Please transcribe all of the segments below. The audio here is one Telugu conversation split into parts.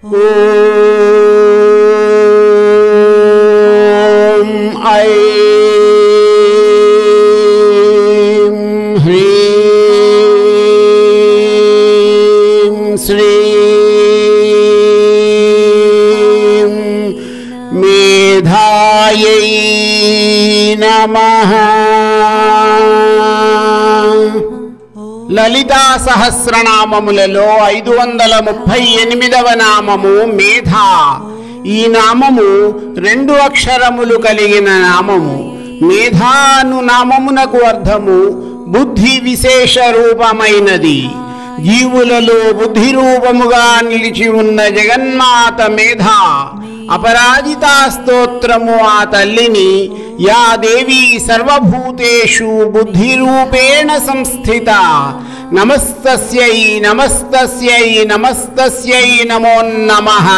ఓం ఐం హ్రీం శ్రీం మేధాయై నమః లలితా సహస్రనామములలో ఐదు వందల ముప్పై ఎనిమిదవ నామము మేధ ఈ నామము రెండు అక్షరములు కలిగిన నామము మేధ అను నామమునకు అర్థము బుద్ధి విశేష రూపమైనది జీవులలో బుద్ధి రూపముగా నిలిచి ఉన్న జగన్మాత మేధ అపరాజితా స్తోత్రము ఆ తల్లిని యా దేవి సర్వభూతేషు బుద్ధిరూపేణ సంస్థిత నమస్తస్యై నమస్తస్యై నమస్తస్యై నమో నమః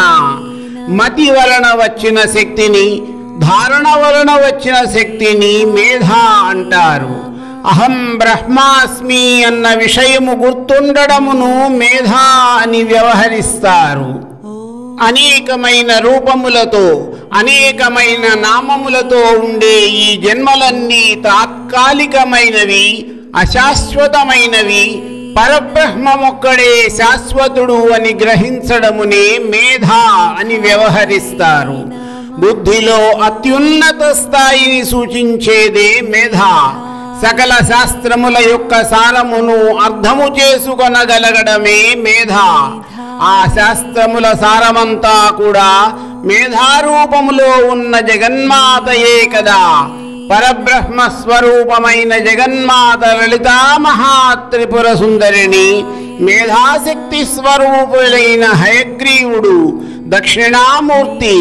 మతి వలన వచ్చిన శక్తిని ధారణ వలన వచ్చిన శక్తిని మేధ అంటారు అహం బ్రహ్మాస్మి అన్న విషయము గుర్తుండడమును మేధ అని వ్యవహరిస్తారు అనేకమైన రూపములతో అనేకమైన నామములతో ఉండే ఈ జన్మలన్నీ తాత్కాలికమైనవి అశాశ్వతమైనవి పరబ్రహ్మమొక్కడే శాశ్వతుడు అని గ్రహించడమునే మేధ అని వ్యవహరిస్తారు బుద్ధిలో అత్యున్నత స్థాయిని సూచించేదే మేధ సకల శాస్త్రముల యొక్క సారమును అర్థము చేసుకొనగలగడమే మేధ ఆ శాస్త్రముల సారమంతా కూడా మేధారూపములో ఉన్న జగన్మాతయే కదా పరబ్రహ్మ స్వరూపమైన జగన్మాత లలితా మహాత్రిపుర సుందరిని మేధాశక్తి స్వరూపులైన హయగ్రీవుడు దక్షిణామూర్తి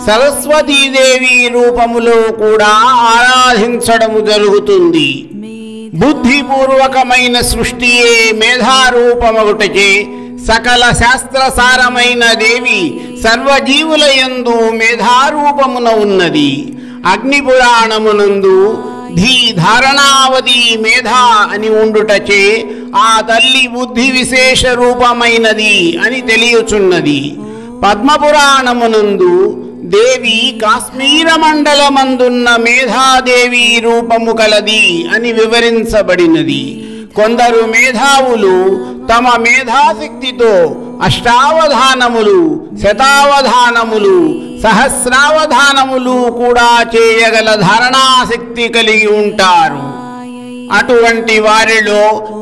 సరస్వతీదేవి రూపములో కూడా ఆరాధించడము జరుగుతుంది బుద్ధిపూర్వకమైన సృష్టియే మేధారూపమగుటచే సకల శాస్త్రసారమైన దేవి సర్వజీవుల యందు మేధారూపమున ఉన్నది అగ్ని పురాణమునందు ధీ ధారణావతి మేధ అని ఉండుటచే ఆ తల్లి బుద్ధి విశేష రూపమైనది అని తెలియచున్నది పద్మపురాణమునందు దేవి కాశ్మీర మండలమందున్న మేధాదేవి రూపము కలది అని వివరించబడినది కొందరు మేధావులు తమ మేధాశక్తితో అష్టావధానములు శతావధానములు సహస్రావధానములు కూడా చేయగల ధారణాశక్తి కలిగి ఉంటారు అటువంటి వారిలో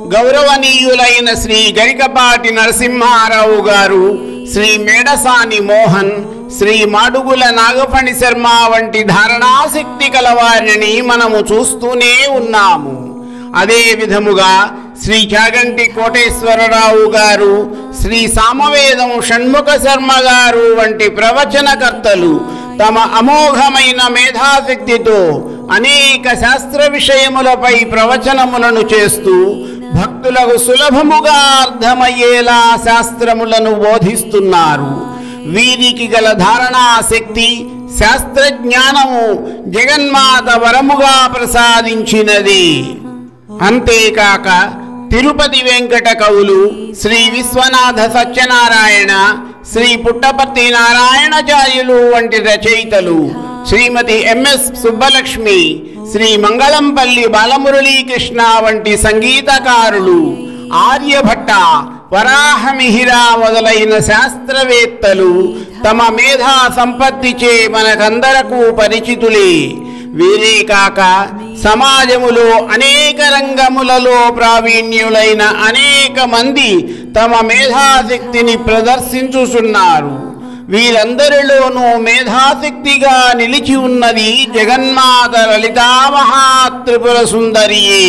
గౌరవనీయులైన శ్రీ గరికపాటి నరసింహారావు గారు శ్రీ మేడసాని మోహన్ శ్రీ మాడుగుల నాగఫణి శర్మ వంటి ధారణాశక్తి కలవారిని మనము చూస్తూనే ఉన్నాము అదే విధముగా శ్రీ చాగంటి కోటేశ్వరరావు గారు శ్రీ సామవేదం షణ్ముఖ శర్మ గారు వంటి ప్రవచనకర్తలు తమ అమోఘమైన మేధాశక్తితో అనేక శాస్త్ర విషయములపై ప్రవచనములను చేస్తూ భక్తులకు సులభముగా అర్థమయ్యేలా శాస్త్రములను బోధిస్తున్నారు వీరికి గల ధారణా శక్తి శాస్త్రజ్ఞానము జగన్మాత వరముగా ప్రసాదించినది అంతేకాక తిరుపతి వెంకట కవులు శ్రీ విశ్వనాథ సత్యనారాయణ శ్రీ పుట్టపర్తి నారాయణచార్యులు వంటి రచయితలు శ్రీమతి ఎంఎస్ సుబ్బలక్ష్మి శ్రీ మంగళంపల్లి బాలమురళీకృష్ణ వంటి సంగీతకారులు ఆర్యభట్ట వరాహమిహిర మొదలైన శాస్త్రవేత్తలు తమ మేధా సంపత్తిచే మనకందరకు పరిచితులే వీరే కాక సమాజములో అనేక రంగములలో ప్రావీణ్యులైన అనేక మంది తమ మేధాశక్తిని ప్రదర్శించుచున్నారు వీరందరిలోనూ మేధాశక్తిగా నిలిచి ఉన్నది జగన్మాత లలితా మహాత్రిపుర సుందరియే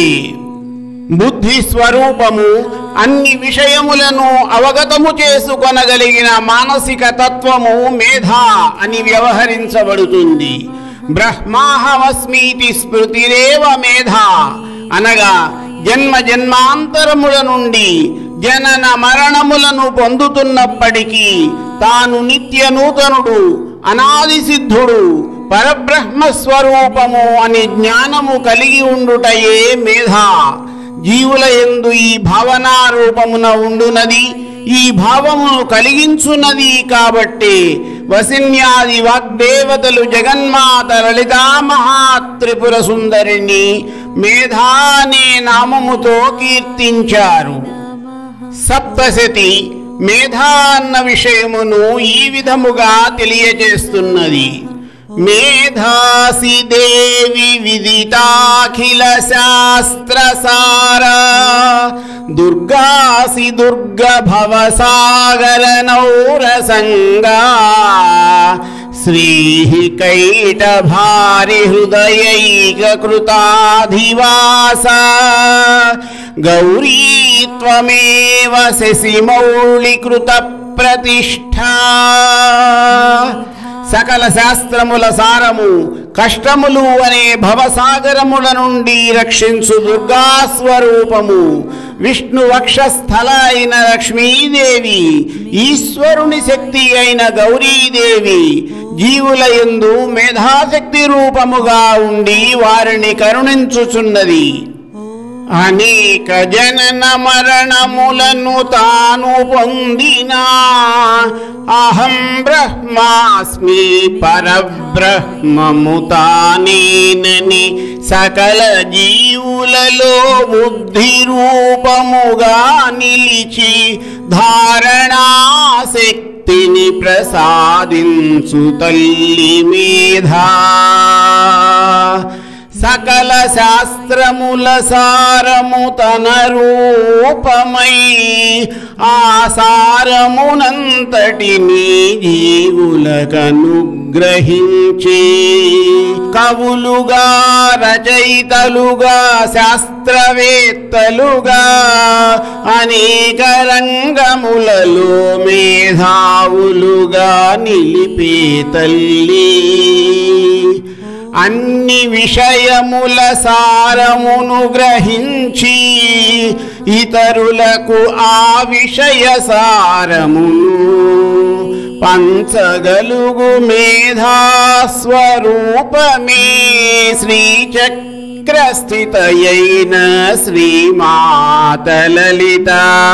బుద్ధి స్వరూపము అన్ని విషయములను అవగతము చేసుకొనగలిగిన మానసిక తత్వము మేధ అని వ్యవహరించబడుతుంది బ్రహ్మాహమస్మీతి స్మృతిరేవ మేధ అనగా జన్మ జన్మాంతరముల నుండి జనన మరణములను పొందుతున్నప్పటికీ తాను నిత్య నూతనుడు అనాది సిద్ధుడు పరబ్రహ్మ స్వరూపము అని జ్ఞానము కలిగి ఉండుటయే మేధ జీవుల ఎందు ఈ భావనా రూపమున ఉండునది ఈ భావమును కలిగించున్నది కాబట్టి వసిన్యాది వాగ్దేవతలు జగన్మాత లలితా మహాత్రిపుర సుందరిని మేధానే నామముతో కీర్తించారు సప్తశతి మేధా అన్న విషయమును ఈ విధముగా తెలియజేస్తున్నది మేధాసి దేవి విదితాఖిల శాస్త్రసార దుర్గాసి దుర్గ భవసాగర నౌరసంగా శ్రీ కైట భారి హృదయైక కృతాధివాస గౌరీ త్వమేవ శశిమౌళికృత ప్రతిష్ఠా సకల శాస్త్రముల సారము కష్టములు అనే భవసాగరముల నుండి రక్షించు దుర్గాస్వరూపము విష్ణు వక్షస్థల అయిన లక్ష్మీదేవి ఈశ్వరుని శక్తి అయిన గౌరీదేవి జీవుల యందు మేధాశక్తి రూపముగా ఉండి వారిని కరుణించుచున్నది అనేక జనన మరణములను తాను పొందినా అహం బ్రహ్మాస్మి పరబ్రహ్మము తానేనని సకల జీవులలో బుద్ధి రూపముగా నిలిచి ధారణాశక్తిని ప్రసాదించు తల్లి మేధా సకల శాస్త్రముల సారము తన రూపమై ఆ సారమునంతటిని జీవులకనుగ్రహించి కవులుగా రచయితలుగా శాస్త్రవేత్తలుగా అనేక రంగములలో మేధావులుగా నిలిపే తల్లి అన్ని విషయముల సారమును గ్రహించి ఇతరులకు ఆ విషయ సారమును పంచగలుగు మేధాస్వరూపమే శ్రీచక్రస్థితయైన శ్రీమాత లలిత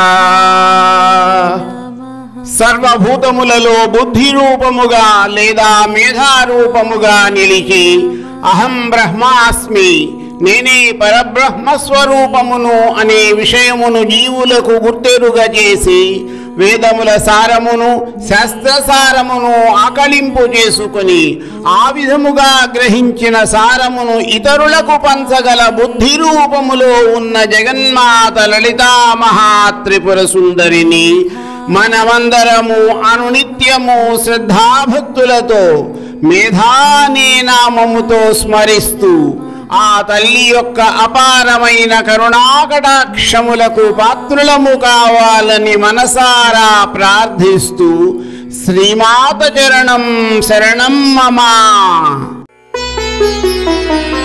సర్వభూతములలో బుద్ధి రూపముగా లేదా మేధారూపముగా నిలిచి అహం బ్రహ్మాస్మి నేనే పరబ్రహ్మ స్వరూపమును అనే విషయమును జీవులకు గుర్తెరుగా చేసి వేదముల సారమును శాస్త్రసారమును ఆకలింపు చేసుకుని ఆ విధముగా గ్రహించిన సారమును ఇతరులకు పంచగల బుద్ధి రూపములో ఉన్న జగన్మాత లలితా మహాత్రిపుర సుందరిని మనమందరము అనునిత్యము శ్రద్ధాభక్తులతో మేధానే నామముతో స్మరిస్తూ ఆ తల్లి యొక్క అపారమైన కరుణాకటాక్షములకు పాత్రులము కావాలని మనసారా ప్రార్థిస్తూ శ్రీమాత చరణం శరణం మమా